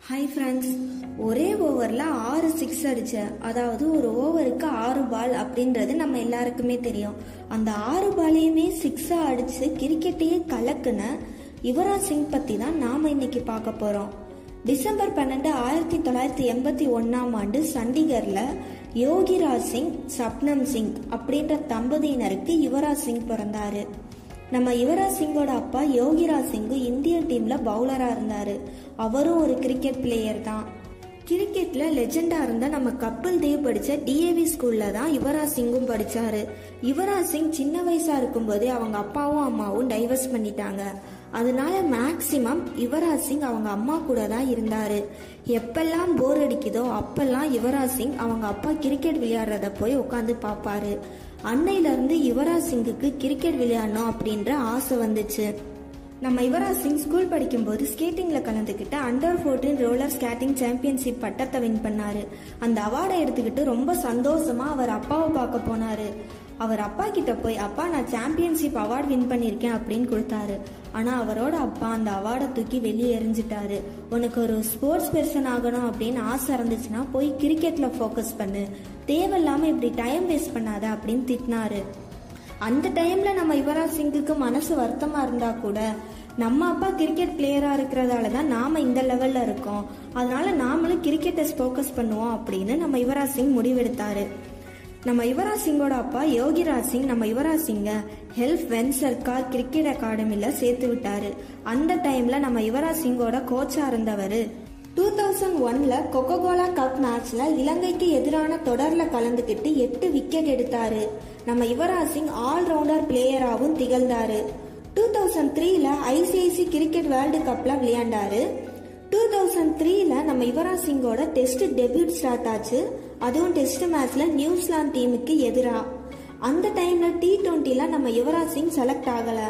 hi friends ஒரே ஓவரில் ஆறு சிக்ஸ் அடிச்ச அதாவது ஒரு ஓவருக்கு ஆறு பால் அப்படின்றது நம்ம எல்லாருக்குமே தெரியும் அந்த ஆறு பாலையுமே சிக்ஸாக அடித்து கிரிக்கெட்டையே கலக்குன யுவராஜ் சிங் பற்றி தான் நாம் இன்னைக்கு பார்க்க போகிறோம் டிசம்பர் பன்னெண்டு ஆயிரத்தி தொள்ளாயிரத்தி எண்பத்தி ஒன்றாம் ஆண்டு சண்டிகரில் யோகிராஜ் சிங் சப்னம் சிங் அப்படின்ற தம்பதியினருக்கு யுவராஜ் சிங் பிறந்தாரு நம்ம யுவராஜ் சிங்கோட அப்பா யோகிராஜ் சிங்கு இந்திய டீம்ல பவுலரா இருந்தாரு அவரும் ஒரு கிரிக்கெட் பிளேயர் தான் கிரிக்கெட்ல லெஜெண்டா இருந்த நம்ம கபில் தேவ் படிச்ச டிஏவி ஸ்கூல்ல தான் யுவராஜ் சிங்கும் படிச்சாரு யுவராஜ் சிங் சின்ன வயசா இருக்கும்போது அவங்க அப்பாவும் அம்மாவும் டைவர்ஸ் பண்ணிட்டாங்க அதனால மேக்சிமம் யுவராஜ் சிங் அவங்க அம்மா கூட தான் இருந்தாரு எப்பெல்லாம் போர் அடிக்குதோ அப்பெல்லாம் யுவராஜ் சிங் அவங்க அப்பா கிரிக்கெட் விளையாடுறத போய் உட்காந்து பார்ப்பாரு அன்னையில இருந்து யுவராஜ் சிங்குக்கு கிரிக்கெட் விளையாடணும் அப்படின்ற ஆசை வந்துச்சு நம்ம யுவராஜ் சிங் ஸ்கூல் படிக்கும்போது ஸ்கேட்டிங்ல கலந்துக்கிட்டு under fourteen roller skating championship பட்டத்தை வின் பண்ணாரு அந்த அவார்டை எடுத்துக்கிட்டு ரொம்ப சந்தோஷமா அவர் அப்பாவை பார்க்க போனாரு அவர் அப்பா கிட்ட போய் அப்பா நான் சாம்பியன்ஷிப் அவார்டு வின் பண்ணியிருக்கேன் அப்படின்னு கொடுத்தாரு ஆனா அவரோட அப்பா அந்த அவார்டை தூக்கி வெளியே எறிஞ்சிட்டாரு உனக்கு ஒரு ஸ்போர்ட்ஸ் பெர்சன் ஆகணும் அப்படின்னு ஆசை இருந்துச்சுன்னா போய் கிரிக்கெட்ல ஃபோக்கஸ் பண்ணு தேவையில்லாம இப்படி டைம் வேஸ்ட் பண்ணாத அப்படின்னு திட்டினாரு அந்த டைம்ல நம்ம யுவராஜ் சிங்குக்கு மனசு வருத்தமா இருந்தா கூட நம்ம அப்பா கிரிக்கெட் பிளேயரா இருக்கிறதால தான் நாம இந்த லெவல்ல இருக்கோம் அதனால நாமளும் கிரிக்கெட்டை ஃபோக்கஸ் பண்ணுவோம் அப்படின்னு நம்ம யுவராஜ் சிங் முடிவெடுத்தாரு நம்ம யுவராஜ் சிங்கோட அப்பா யோகிராஜ் சிங் நம்ம யுவராஜ் சிங்கை ஹெல்ப் வென் சர்க்கார் கிரிக்கெட் அகாடமில சேர்த்து விட்டாரு அந்த டைம்ல நம்ம யுவராஜ் சிங்கோட கோச்சா இருந்தவர் டூ தௌசண்ட் ஒன்ல கொக்கோ கோலா கப் மேட்ச்ல இலங்கைக்கு எதிரான தொடர்ல கலந்துக்கிட்டு எட்டு விக்கெட் எடுத்தாரு நம்ம யுவராஜ் சிங் ஆல்ரவுண்டர் பிளேயராகவும் திகழ்ந்தாரு டூ தௌசண்ட் த்ரீல ஐசிஐசி கிரிக்கெட் வேர்ல்டு கப்ல விளையாண்டாரு டூ தௌசண்ட் த்ரீல நம்ம யுவராஜ் சிங்கோட டெஸ்ட் டெபியூட் ஸ்டார்ட் ஆச்சு அதுவும் டெஸ்ட் மேட்ச்ல நியூசிலாந்து டீமுக்கு எதிராக அந்த டைம்ல டி டுவெண்ட்டில நம்ம யுவராஜ் சிங் செலக்ட் ஆகல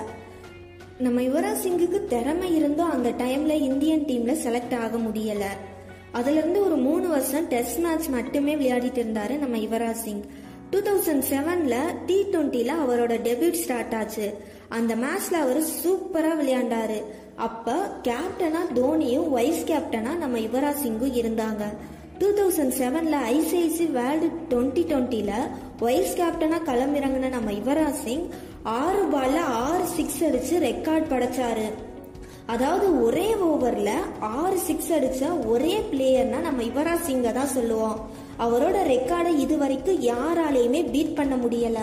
நம்ம யுவராஜ் சிங்குக்கு திறமை இருந்தும் அந்த டைம்ல இந்தியன் டீம்ல செலக்ட் ஆக முடியல அதுல இருந்து ஒரு மூணு வருஷம் டெஸ்ட் மேட்ச் மட்டுமே விளையாடிட்டு இருந்தாரு நம்ம யுவராஜ் சிங் டூ தௌசண்ட் செவன்ல டி டுவெண்ட்டில அவரோட டெபியூட் ஸ்டார்ட் ஆச்சு அந்த மேட்ச்ல அவர் சூப்பரா விளையாண்டாரு அப்ப கேப்டனா தோனியும் வைஸ் கேப்டனா நம்ம யுவராஜ் சிங்கும் இருந்தாங்க டூ தௌசண்ட் செவன்ல ஐசிஐசி வேர்ல்டு டுவெண்ட்டி டுவெண்ட்டில வைஸ் கேப்டனா களமிறங்கின நம்ம யுவராஜ் சிங் ஆறு பால்ல ஆறு சிக்ஸ் அடிச்சு ரெக்கார்ட் படைச்சாரு அதாவது ஒரே ஓவர்ல ஆறு சிக்ஸ் அடிச்ச ஒரே பிளேயர்னா நம்ம யுவராஜ் சிங்கை தான் சொல்லுவோம் அவரோட ரெக்கார்டை இது வரைக்கும் யாராலையுமே பீட் பண்ண முடியல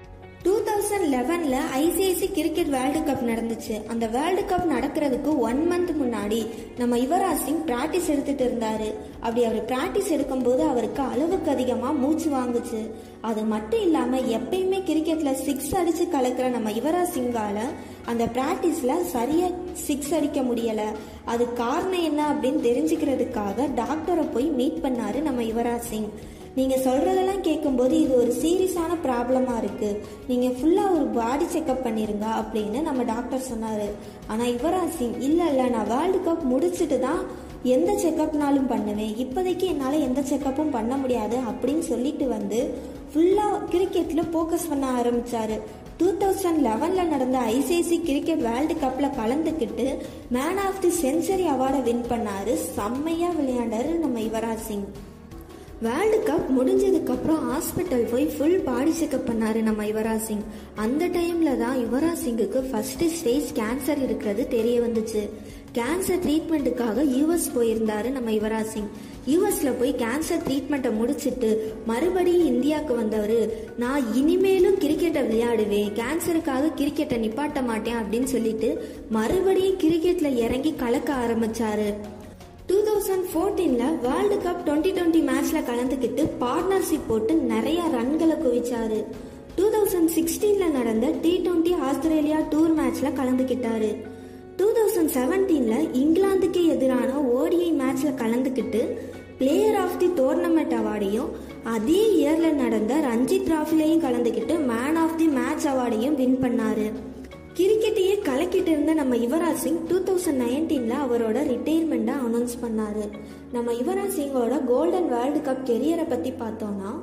டூ தௌசண்ட் லெவனில் ஐசிஐசி கிரிக்கெட் வேர்ல்டு கப் நடந்துச்சு அந்த வேர்ல்டு கப் நடக்கிறதுக்கு ஒன் மந்த் முன்னாடி நம்ம யுவராஜ் சிங் ப்ராக்டிஸ் எடுத்துட்டு இருந்தாரு அப்படி அவர் ப்ராக்டிஸ் எடுக்கும்போது அவருக்கு அளவுக்கு அதிகமாக மூச்சு வாங்குச்சு அது மட்டும் இல்லாமல் எப்பயுமே கிரிக்கெட்டில் சிக்ஸ் அடித்து கலக்கிற நம்ம யுவராஜ் சிங்கால அந்த ப்ராக்டிஸில் சரியாக சிக்ஸ் அடிக்க முடியலை அது காரணம் என்ன அப்படின்னு தெரிஞ்சுக்கிறதுக்காக டாக்டரை போய் மீட் பண்ணாரு நம்ம யுவராஜ் சிங் நீங்க சொல்றதெல்லாம் கேட்கும்போது இது ஒரு சீரியஸான ப்ராப்ளமா இருக்கு நீங்க ஃபுல்லா ஒரு பாடி செக்அப் பண்ணிருங்க அப்படின்னு நம்ம டாக்டர் சொன்னாரு ஆனா யுவராஜ் சிங் இல்ல இல்ல நான் வேர்ல்டு கப் முடிச்சுட்டு தான் எந்த செக்கப்னாலும் பண்ணுவேன் இப்போதைக்கு என்னால் எந்த செக்கப்பும் பண்ண முடியாது அப்படின்னு சொல்லிட்டு வந்து ஃபுல்லாக கிரிக்கெட்டில் ஃபோக்கஸ் பண்ண ஆரம்பிச்சாரு டூ தௌசண்ட் லெவனில் நடந்த ஐசிஐசி கிரிக்கெட் வேர்ல்டு கப்பில் கலந்துக்கிட்டு மேன் ஆஃப் தி செஞ்சுரி அவார்டை வின் பண்ணாரு செம்மையாக விளையாண்டாரு நம்ம யுவராஜ் சிங் வேர்ல்டு கப் முடிஞ்சதுக்கப்புறம் ஹாஸ்பிட்டல் போய் ஃபுல் பாடி செக்அப் பண்ணாரு நம்ம யுவராஜ் சிங் அந்த டைம்ல தான் யுவராஜ் சிங்குக்கு ஃபர்ஸ்ட் ஸ்டேஜ் கேன்சர் இருக்கிறது தெரிய வந்துச்சு கேன்சர் ட்ரீட்மெண்ட்டுக்காக யூஎஸ் போயிருந்தாரு நம்ம யுவராஜ் சிங் யூஎஸ்ல போய் கேன்சர் ட்ரீட்மெண்ட்டை முடிச்சிட்டு மறுபடியும் இந்தியாவுக்கு வந்தவர் நான் இனிமேலும் கிரிக்கெட்டை விளையாடுவேன் கேன்சருக்காக கிரிக்கெட்டை நிப்பாட்ட மாட்டேன் அப்படின்னு சொல்லிட்டு மறுபடியும் கிரிக்கெட்ல இறங்கி கலக்க ஆரம்பிச்சாரு டூ தௌசண்ட் ஃபோர்டீனில் வேர்ல்டு கப் டுவெண்ட்டி டுவெண்ட்டி மேட்ச்சில் கலந்துக்கிட்டு பார்ட்னர்ஷிப் போட்டு நிறைய ரன்களை குவிச்சாரு டூ தௌசண்ட் சிக்ஸ்டீனில் நடந்த டி டுவெண்ட்டி ஆஸ்திரேலியா டூர் மேட்ச்சில் கலந்துக்கிட்டாரு டூ தௌசண்ட் செவன்டீனில் இங்கிலாந்துக்கு எதிரான ஓடிஐ மேட்ச்சில் கலந்துக்கிட்டு பிளேயர் ஆஃப் தி டோர்னமெண்ட் அவார்டையும் அதே இயரில் நடந்த ரஞ்சி டிராஃபிலையும் கலந்துக்கிட்டு மேன் ஆஃப் தி மேட்ச் அவார்டையும் வின் பண்ணாரு கிரிக்கெட்டையே கலக்கிட்டு இருந்த நம்ம யுவராஜ் சிங் டூ தௌசண்ட் நைன்டீன்ல அவரோட ரிட்டையர்மெண்ட்டை அனௌன்ஸ் பண்ணாரு நம்ம யுவராஜ் சிங்கோட கோல்டன் வேர்ல்டு கப் கெரியரை பத்தி பார்த்தோம்னா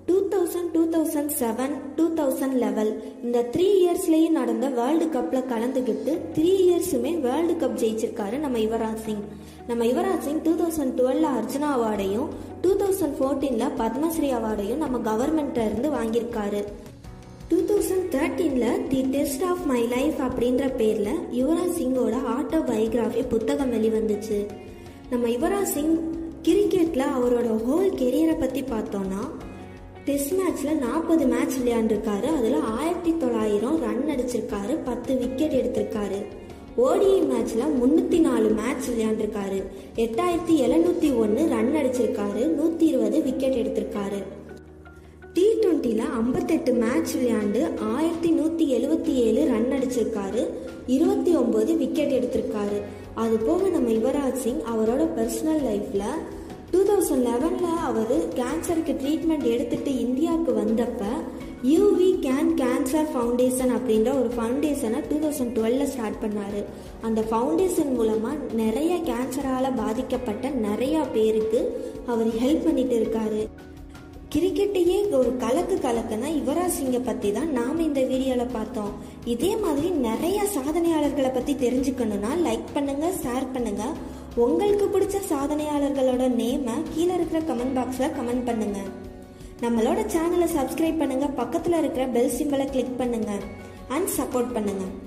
two thousand two thousand seven two thousand level இந்த த்ரீ இயர்ஸ்லேயும் நடந்த வேர்ல்டு கப்பில் கலந்துக்கிட்டு த்ரீ இயர்ஸுமே வேர்ல்டு கப் ஜெயிச்சிருக்காரு நம்ம யுவராஜ் சிங் நம்ம யுவராஜ் சிங் டூ தௌசண்ட் டுவெல்ல அர்ஜுனா அவார்டையும் டூ தௌசண்ட் ஃபோர்டீனில் பத்மஸ்ரீ அவார்டையும் நம்ம கவர்மெண்ட்ல இருந்து வாங்கியிருக்காரு டூ தௌசண்ட் தேர்ட்டீனில் the test of my life அப்படின்ற பேரில் யுவராஜ் சிங்கோட ஆட்டோ பயோகிராஃபி புத்தகம் வெளிவந்துச்சு நம்ம யுவராஜ் சிங் கிரிக்கெட்டில் அவரோட ஹோல் கெரியரை பற்றி பார்த்தோன்னா டெஸ்ட் மேட்ச்சில் நாற்பது மேட்ச் விளையாண்டுருக்காரு அதில் ஆயிரத்தி தொள்ளாயிரம் ரன் அடிச்சிருக்காரு பத்து விக்கெட் எடுத்திருக்காரு ஓடிஐ மேட்ச்சில் முந்நூற்றி நாலு மேட்ச் விளையாண்டுருக்காரு எட்டாயிரத்தி எழுநூற்றி ஒன்று ரன் அடிச்சிருக்காரு நூற்றி இருபது விக்கெட் எடுத்திருக்காரு டி டுவெண்ட்டியில் ஐம்பத்தெட்டு மேட்ச் விளையாண்டு ஆயிரத்தி நூற்றி எழுபத்தி ஏழு ரன் அடிச்சிருக்காரு இருபத்தி ஒம்பது விக்கெட் எடுத்திருக்காரு அது போக நம்ம யுவராஜ் சிங் அவரோட பர்சனல் லைஃப்பில் டூ தௌசண்ட் லெவனில் அவர் கேன்சருக்கு ட்ரீட்மெண்ட் எடுத்துட்டு இந்தியாவுக்கு வந்தப்ப யூவி கேன் கேன்சர் ஃபவுண்டேஷன் அப்படின்ற ஒரு ஃபவுண்டேஷனை டூ தௌசண்ட் டுவெல்ல ஸ்டார்ட் பண்ணார் அந்த ஃபவுண்டேஷன் மூலமாக நிறைய கேன்சரால் பாதிக்கப்பட்ட நிறையா பேருக்கு அவர் ஹெல்ப் பண்ணிட்டு இருக்காரு கிரிக்கெட்டையே ஒரு கலக்கு கலக்குனா யுவராஜ் சிங்கை பற்றி தான் நாம் இந்த வீடியோவில் பார்த்தோம் இதே மாதிரி நிறைய சாதனையாளர்களை பற்றி தெரிஞ்சுக்கணுன்னா லைக் பண்ணுங்கள் ஷேர் பண்ணுங்கள் உங்களுக்கு பிடிச்ச சாதனையாளர்களோட நேமை கீழே இருக்கிற கமெண்ட் பாக்ஸில் கமெண்ட் பண்ணுங்கள் நம்மளோட சேனலை சப்ஸ்கிரைப் பண்ணுங்கள் பக்கத்தில் இருக்கிற பெல் சிம்பலை கிளிக் பண்ணுங்கள் அண்ட் சப்போர்ட் பண்ணுங்கள்